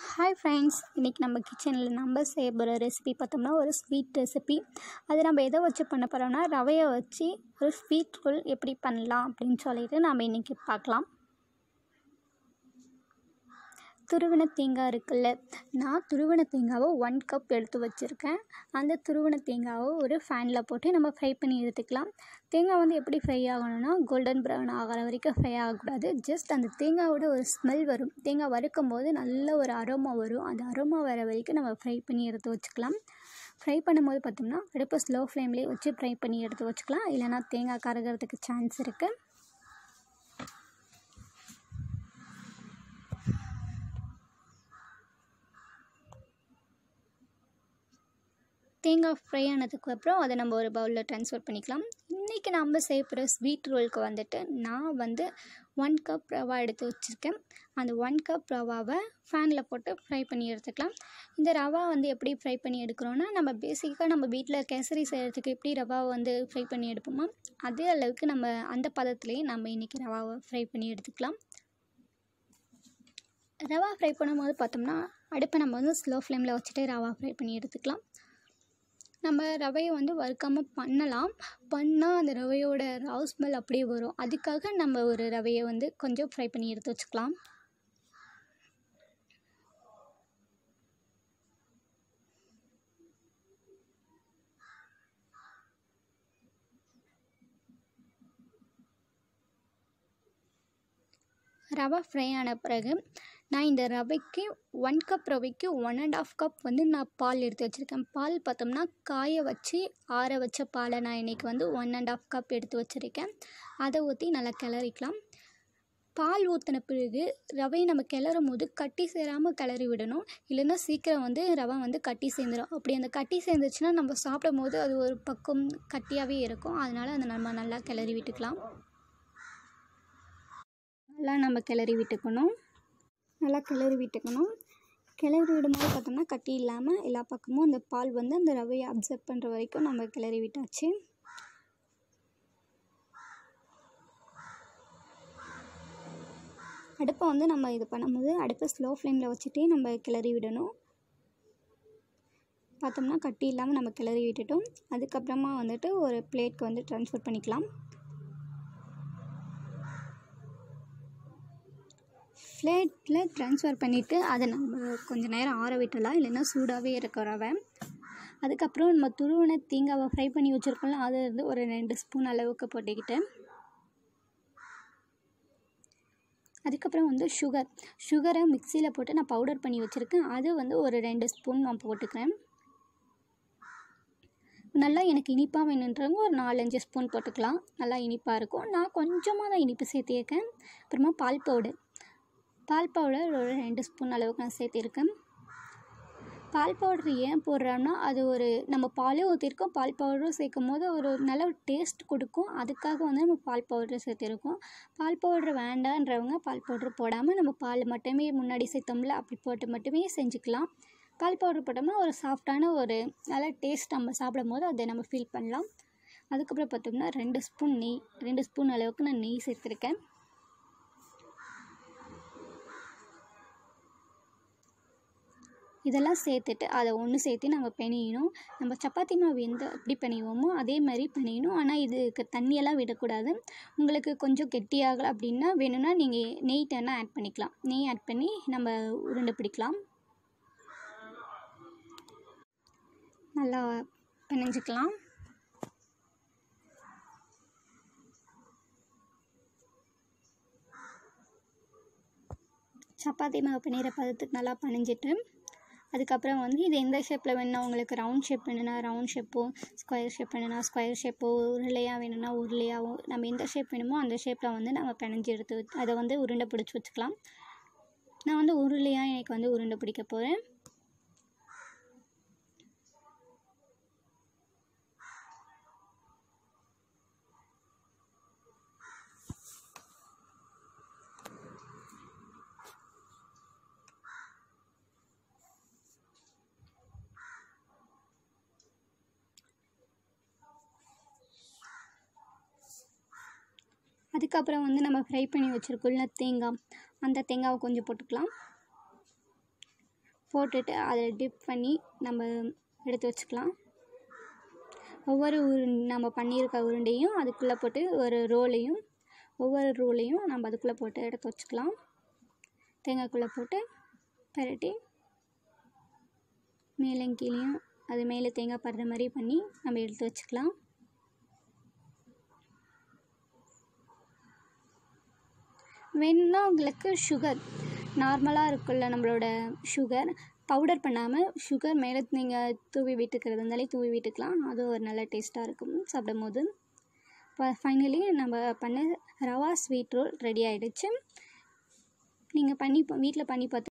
hi friends இன்றைக்கி நம்ம கிச்சனில் நம்ம செய்ய போகிற ரெசிபி பார்த்தோம்னா ஒரு ஸ்வீட் ரெசிபி அது நம்ம எதை வச்சு பண்ண போகிறோம்னா ரவையை வச்சு ஒரு ஸ்வீட் ரோல் எப்படி பண்ணலாம் அப்படின்னு சொல்லிட்டு நம்ம இன்றைக்கி பார்க்கலாம் துருவின தேங்காய் இருக்குல்ல நான் துருவின தேங்காவை ஒன் கப் எடுத்து வச்சுருக்கேன் அந்த துருவின தேங்காவை ஒரு ஃபேனில் போட்டு நம்ம ஃப்ரை பண்ணி எடுத்துக்கலாம் தேங்காய் வந்து எப்படி ஃப்ரை ஆகணும்னா கோல்டன் ப்ரௌன் ஆகிற வரைக்கும் ஃப்ரை ஆகக்கூடாது ஜஸ்ட் அந்த தேங்காவோட ஒரு ஸ்மெல் வரும் தேங்காய் வறுக்கும் போது நல்ல ஒரு அரோமா வரும் அந்த அரோமா வர வரைக்கும் நம்ம ஃப்ரை பண்ணி எடுத்து வச்சுக்கலாம் ஃப்ரை பண்ணும்போது பார்த்தோம்னா அடுப்பு ஸ்லோ ஃப்ளேம்லேயே வச்சு ஃப்ரை பண்ணி எடுத்து வச்சுக்கலாம் இல்லைனா தேங்காய் கருகிறதுக்கு சான்ஸ் இருக்குது தேங்காய் ஃப்ரை ஆனதுக்கு அப்புறம் அதை நம்ம ஒரு பவுலில் ட்ரான்ஸ்ஃபர் பண்ணிக்கலாம் இன்றைக்கி நம்ம செய்ய போகிற ஸ்வீட் ரோலுக்கு வந்துட்டு நான் வந்து ஒன் கப் ரவா எடுத்து வச்சுருக்கேன் அந்த ஒன் கப் ரவாவை ஃபேனில் போட்டு ஃப்ரை பண்ணி எடுத்துக்கலாம் இந்த ரவா வந்து எப்படி ஃப்ரை பண்ணி எடுக்கிறோன்னா நம்ம பேசிக்காக நம்ம வீட்டில் கேசரி செய்கிறதுக்கு எப்படி ரவாவை வந்து ஃப்ரை பண்ணி எடுப்போமோ அதே அளவுக்கு நம்ம அந்த பதத்துலேயே நம்ம இன்றைக்கி ரவாவை ஃப்ரை பண்ணி எடுத்துக்கலாம் ரவா ஃப்ரை பண்ணும்போது பார்த்தோம்னா அடுப்பை நம்ம வந்து ஸ்லோ ஃப்ளேமில் வச்சுட்டு ரவா ஃப்ரை பண்ணி எடுத்துக்கலாம் நம்ம ரவையை வந்து வறுக்காமல் பண்ணலாம் பண்ணால் அந்த ரவையோட ராவ் ஸ்மெல் அப்படியே வரும் அதுக்காக நம்ம ஒரு ரவையை வந்து கொஞ்சம் ஃப்ரை பண்ணி எடுத்து வச்சுக்கலாம் ரவை ஃப்ரை ஆன பிறகு நான் இந்த ரவைக்கு ஒன் கப் ரவைக்கு ஒன் அண்ட் ஆஃப் கப் வந்து நான் பால் எடுத்து வச்சுருக்கேன் பால் பார்த்தோம்னா காய வச்சு ஆற வச்ச பாலை நான் இன்றைக்கி வந்து ஒன் அண்ட் ஆஃப் கப் எடுத்து வச்சுருக்கேன் அதை ஊற்றி நல்லா கிளறிக்கலாம் பால் ஊற்றின பிறகு ரவையை நம்ம கிளறும் போது கட்டி சேராமல் கிளறி விடணும் இல்லைன்னா சீக்கிரம் வந்து ரவை வந்து கட்டி சேர்ந்துடும் அப்படி அந்த கட்டி சேர்ந்துச்சுன்னா நம்ம சாப்பிடும் போது அது ஒரு பக்கம் கட்டியாகவே இருக்கும் அதனால் அதை நம்ம நல்லா கிளறி விட்டுக்கலாம் நல்லா நம்ம கிளறி விட்டுக்கணும் நல்லா கிளறி விட்டுக்கணும் கிளறி விடும்போது பார்த்தோம்னா கட்டி இல்லாமல் எல்லா பக்கமும் அந்த பால் வந்து அந்த ரவையை அப்சர்வ் பண்ணுற வரைக்கும் நம்ம கிளறி விட்டாச்சு அடுப்பை வந்து நம்ம இது பண்ணும்போது அடுப்பை ஸ்லோ ஃப்ளேமில் வச்சுட்டே நம்ம கிளறி விடணும் பார்த்தோம்னா கட்டி இல்லாமல் நம்ம கிளறி விட்டுட்டோம் அதுக்கப்புறமா வந்துட்டு ஒரு பிளேட்க்கு வந்து ட்ரான்ஸ்ஃபர் பண்ணிக்கலாம் ஃப்ளேட்டில் ட்ரான்ஸ்ஃபர் பண்ணிவிட்டு அதை நம்ம கொஞ்சம் நேரம் ஆற விட்டலாம் இல்லைன்னா சூடாகவே இருக்க ரவை அதுக்கப்புறம் நம்ம துருவன தேங்காவை ஃப்ரை பண்ணி வச்சுருக்கோம்ல அது வந்து ஒரு ரெண்டு ஸ்பூன் அளவுக்கு போட்டுக்கிட்டேன் அதுக்கப்புறம் வந்து சுகர் சுகரை மிக்சியில் போட்டு நான் பவுடர் பண்ணி வச்சுருக்கேன் அது வந்து ஒரு ரெண்டு ஸ்பூன் நான் போட்டுக்கிறேன் நல்லா எனக்கு இனிப்பாக வேணுன்றவங்க ஒரு நாலஞ்சு ஸ்பூன் போட்டுக்கலாம் நல்லா இனிப்பாக இருக்கும் நான் கொஞ்சமாக தான் இனிப்பு சேர்த்திருக்கேன் அப்புறமா பால் பவுடர் பால் பவுடர் ஒரு ரெண்டு ஸ்பூன் அளவுக்கு நான் சேர்த்திருக்கேன் பால் பவுடர் ஏன் போடுறோம்னா அது ஒரு நம்ம பாலும் ஊற்றிருக்கோம் பால் பவுடரும் சேர்க்கும் போது ஒரு நல்ல ஒரு டேஸ்ட் கொடுக்கும் அதுக்காக வந்து நம்ம பால் பவுடர் சேர்த்திருக்கோம் பால் பவுடர் வேண்டான்றவங்க பால் பவுடர் போடாமல் நம்ம பால் மட்டுமே முன்னாடி சேர்த்தோம்ல அப்படி போட்டு மட்டுமே செஞ்சுக்கலாம் பால் பவுடர் போட்டோம்னா ஒரு சாஃப்டான ஒரு நல்ல டேஸ்ட் நம்ம சாப்பிடும் போது அதை நம்ம ஃபீல் பண்ணலாம் அதுக்கப்புறம் பார்த்தோம்னா ரெண்டு ஸ்பூன் நெய் ரெண்டு ஸ்பூன் அளவுக்கு நான் நெய் சேர்த்துருக்கேன் இதெல்லாம் சேர்த்துட்டு அதை ஒன்று சேர்த்து நம்ம பிணையணும் நம்ம சப்பாத்தி மாவு எந்த எப்படி பிணைவோமோ அதே மாதிரி பிணையணும் ஆனால் இதுக்கு தண்ணியெல்லாம் விடக்கூடாது உங்களுக்கு கொஞ்சம் கெட்டியாகலை அப்படின்னா வேணும்னா நீங்கள் நெய் வேணால் ஆட் பண்ணிக்கலாம் நெய் ஆட் பண்ணி நம்ம உருண்டை பிடிக்கலாம் நல்லா பிணைஞ்சிக்கலாம் சப்பாத்தி மாவு பிணையிற பதத்துக்கு நல்லா பணிஞ்சிட்டு அதுக்கப்புறம் வந்து இது எந்த ஷேப்பில் வேணும்னா உங்களுக்கு ரவுண்ட் ஷேப் வேணும்னா ரவுண்ட் ஷேப்போ ஸ்கொயர் ஷேப் வேணும்னா ஸ்கொயர் ஷேப்போ உருளையாக வேணும்னா உருளையாகவோ நம்ம எந்த ஷேப் வேணுமோ அந்த ஷேப்பில் வந்து நம்ம பிணைஞ்சி எடுத்து அதை வந்து உருண்டை பிடிச்சி வச்சுக்கலாம் நான் வந்து உருளையாக எனக்கு வந்து உருண்டை பிடிக்க போகிறேன் அதுக்கப்புறம் வந்து நம்ம ஃப்ரை பண்ணி வச்சுருக்கோம்ல தேங்காய் அந்த தேங்காவை கொஞ்சம் போட்டுக்கலாம் போட்டுட்டு அதை டிப் பண்ணி நம்ம எடுத்து வச்சுக்கலாம் ஒவ்வொரு உரு நம்ம பண்ணியிருக்க உருண்டையும் அதுக்குள்ளே போட்டு ஒரு ரோலையும் ஒவ்வொரு ரோலையும் நம்ம அதுக்குள்ளே போட்டு எடுத்து வச்சுக்கலாம் தேங்காய்க்குள்ளே போட்டு பரட்டி மேலே கீழேயும் அது மேலே தேங்காய் படுற மாதிரி பண்ணி நம்ம எடுத்து வச்சுக்கலாம் வேணும்னா உங்களுக்கு சுகர் நார்மலாக இருக்குல்ல நம்மளோட சுகர் பவுடர் பண்ணாமல் சுகர் மேலே நீங்கள் தூவி விட்டுக்கிறது இருந்தாலே தூவி விட்டுக்கலாம் அது ஒரு நல்ல டேஸ்ட்டாக இருக்கும் சாப்பிடும் போது இப்போ ஃபைனலி நம்ம பண்ண ரவா ஸ்வீட் ரோல் ரெடி ஆகிடுச்சு நீங்கள் பண்ணி வீட்டில் பண்ணி பார்த்து